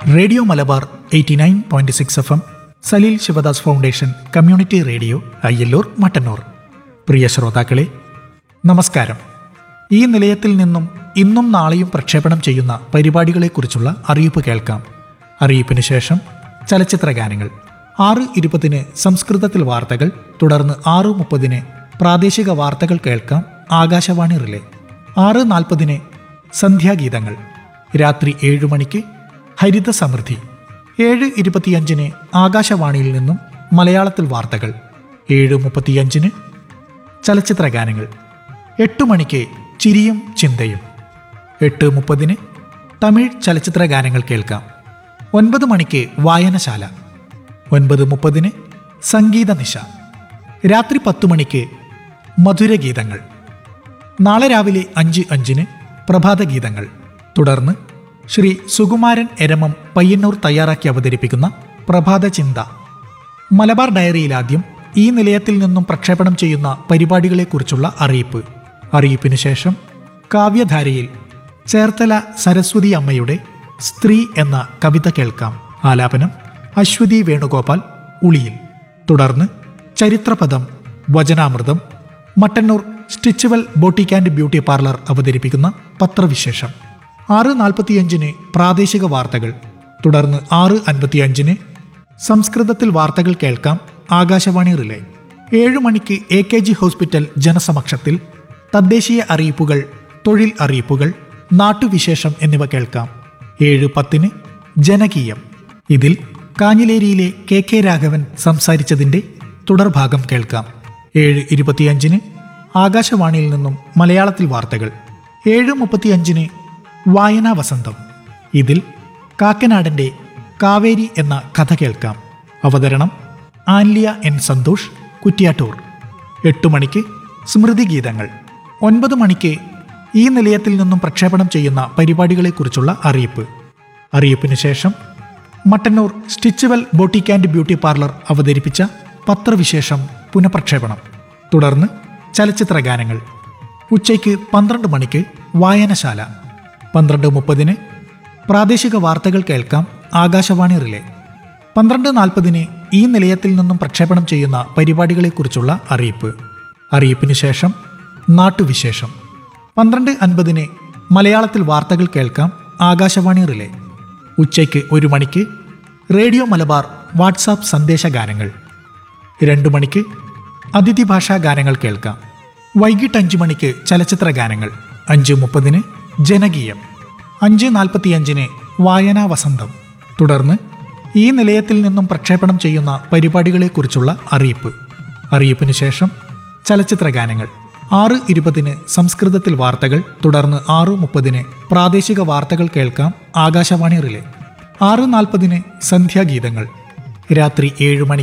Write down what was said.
radio Malabar eighty nine point six F M Saleel Shivadas foundation community radio Ayyallur Mattannur പ്രിയ ശ്രോതാക്കളെ നമസ്കാരം ഈ നിലയത്തിൽ നിന്നും ഇന്നും നാളെയും പ്രക്ഷേപണം ചെയ്യുന്ന പരിപാടികളെക്കുറിച്ചുള്ള അറിയിപ്പ് കേൾക്കാം അറിയിപ്പിന് ശേഷം ചലച്ചിത്ര ഗാനങ്ങൾ ആറ് ഇരുപതിന് സംസ്കൃതത്തിൽ വാർത്തകൾ തുടർന്ന് ആറ് മുപ്പതിന് പ്രാദേശിക വാർത്തകൾ കേൾക്കാം ആകാശവാണി റിലേ ആറ് നാൽപ്പതിന് സന്ധ്യാഗീതങ്ങൾ രാത്രി ഏഴ് മണിക്ക് ഹരിത സമൃദ്ധി ഏഴ് ഇരുപത്തിയഞ്ചിന് ആകാശവാണിയിൽ നിന്നും മലയാളത്തിൽ വാർത്തകൾ ഏഴ് മുപ്പത്തിയഞ്ചിന് ചലച്ചിത്ര ഗാനങ്ങൾ എട്ട് മണിക്ക് ചിരിയും ചിന്തയും എട്ട് മുപ്പതിന് തമിഴ് ചലച്ചിത്ര ഗാനങ്ങൾ കേൾക്കാം ഒൻപത് മണിക്ക് വായനശാല ഒൻപത് മുപ്പതിന് സംഗീത നിശ രാത്രി പത്ത് മണിക്ക് മധുരഗീതങ്ങൾ നാളെ രാവിലെ അഞ്ച് അഞ്ചിന് പ്രഭാതഗീതങ്ങൾ തുടർന്ന് ശ്രീ സുകുമാരൻ എരമം പയ്യന്നൂർ തയ്യാറാക്കി അവതരിപ്പിക്കുന്ന പ്രഭാത ചിന്ത മലബാർ ഡയറിയിൽ ആദ്യം ഈ നിലയത്തിൽ നിന്നും പ്രക്ഷേപണം ചെയ്യുന്ന പരിപാടികളെക്കുറിച്ചുള്ള അറിയിപ്പ് അറിയിപ്പിന് ശേഷം കാവ്യധാരയിൽ ചേർത്തല സരസ്വതി അമ്മയുടെ സ്ത്രീ എന്ന കവിത കേൾക്കാം ആലാപനം അശ്വതി വേണുഗോപാൽ ഉളിയിൽ തുടർന്ന് ചരിത്രപദം വചനാമൃതം Mattannur സ്റ്റിച്ചുവൽ boutique and beauty parlour അവതരിപ്പിക്കുന്ന പത്രവിശേഷം ആറ് നാൽപ്പത്തിയഞ്ചിന് പ്രാദേശിക വാർത്തകൾ തുടർന്ന് ആറ് അൻപത്തിയഞ്ചിന് സംസ്കൃതത്തിൽ വാർത്തകൾ കേൾക്കാം ആകാശവാണി റിലേ ഏഴു മണിക്ക് എ കെ ജി ഹോസ്പിറ്റൽ ജനസമക്ഷത്തിൽ തദ്ദേശീയ അറിയിപ്പുകൾ തൊഴിൽ അറിയിപ്പുകൾ നാട്ടുവിശേഷം എന്നിവ കേൾക്കാം ഏഴ് പത്തിന് ജനകീയം ഇതിൽ കാഞ്ഞിലേരിയിലെ കെ കെ രാഘവൻ സംസാരിച്ചതിന്റെ തുടർഭാഗം കേൾക്കാം ഏഴ് ഇരുപത്തിയഞ്ചിന് ആകാശവാണിയിൽ നിന്നും മലയാളത്തിൽ വാർത്തകൾ ഏഴ് മുപ്പത്തിയഞ്ചിന് വായനാ വസന്തം ഇതിൽ കാക്കനാടന്റെ കാവേരി എന്ന കഥ കേൾക്കാം അവതരണം ആൻലിയ എൻ സന്തോഷ് കുറ്റ്യാട്ടൂർ എട്ട് മണിക്ക് സ്മൃതി ഗീതങ്ങൾ ഒൻപത് മണിക്ക് ഈ നിലയത്തിൽ നിന്നും പ്രക്ഷേപണം ചെയ്യുന്ന പരിപാടികളെക്കുറിച്ചുള്ള അറിയിപ്പ് അറിയിപ്പിന് ശേഷം Mattannur സ്റ്റിച്ചുവൽ boutique and beauty parlour അവതരിപ്പിച്ച പത്രവിശേഷം പുനഃപ്രക്ഷേപണം തുടർന്ന് ചലച്ചിത്ര ഗാനങ്ങൾ ഉച്ചയ്ക്ക് പന്ത്രണ്ട് മണിക്ക് വായനശാല പന്ത്രണ്ട് മുപ്പതിന് പ്രാദേശിക വാർത്തകൾ കേൾക്കാം ആകാശവാണി റിലേ പന്ത്രണ്ട് നാൽപ്പതിന് ഈ നിലയത്തിൽ നിന്നും പ്രക്ഷേപണം ചെയ്യുന്ന പരിപാടികളെക്കുറിച്ചുള്ള അറിയിപ്പ് അറിയിപ്പിന് ശേഷം നാട്ടുവിശേഷം പന്ത്രണ്ട് അൻപതിന് മലയാളത്തിൽ വാർത്തകൾ കേൾക്കാം ആകാശവാണി റിലേ ഉച്ചയ്ക്ക് ഒരു മണിക്ക് റേഡിയോ മലബാർ വാട്സാപ്പ് സന്ദേശ ഗാനങ്ങൾ രണ്ടു മണിക്ക് അതിഥി ഭാഷാ ഗാനങ്ങൾ കേൾക്കാം വൈകിട്ട് അഞ്ചു മണിക്ക് ചലച്ചിത്ര ഗാനങ്ങൾ അഞ്ച് മുപ്പതിന് ജനകീയം അഞ്ച് നാൽപ്പത്തിയഞ്ചിന് വായനാ വസന്തം തുടർന്ന് ഈ നിലയത്തിൽ നിന്നും പ്രക്ഷേപണം ചെയ്യുന്ന പരിപാടികളെക്കുറിച്ചുള്ള അറിയിപ്പ് അറിയിപ്പിന് ശേഷം ചലച്ചിത്ര ഗാനങ്ങൾ ആറ് ഇരുപതിന് സംസ്കൃതത്തിൽ വാർത്തകൾ തുടർന്ന് ആറ് മുപ്പതിന് പ്രാദേശിക വാർത്തകൾ കേൾക്കാം ആകാശവാണി റിലേ ആറ് നാൽപ്പതിന് സന്ധ്യാഗീതങ്ങൾ രാത്രി ഏഴ് മണിക്ക്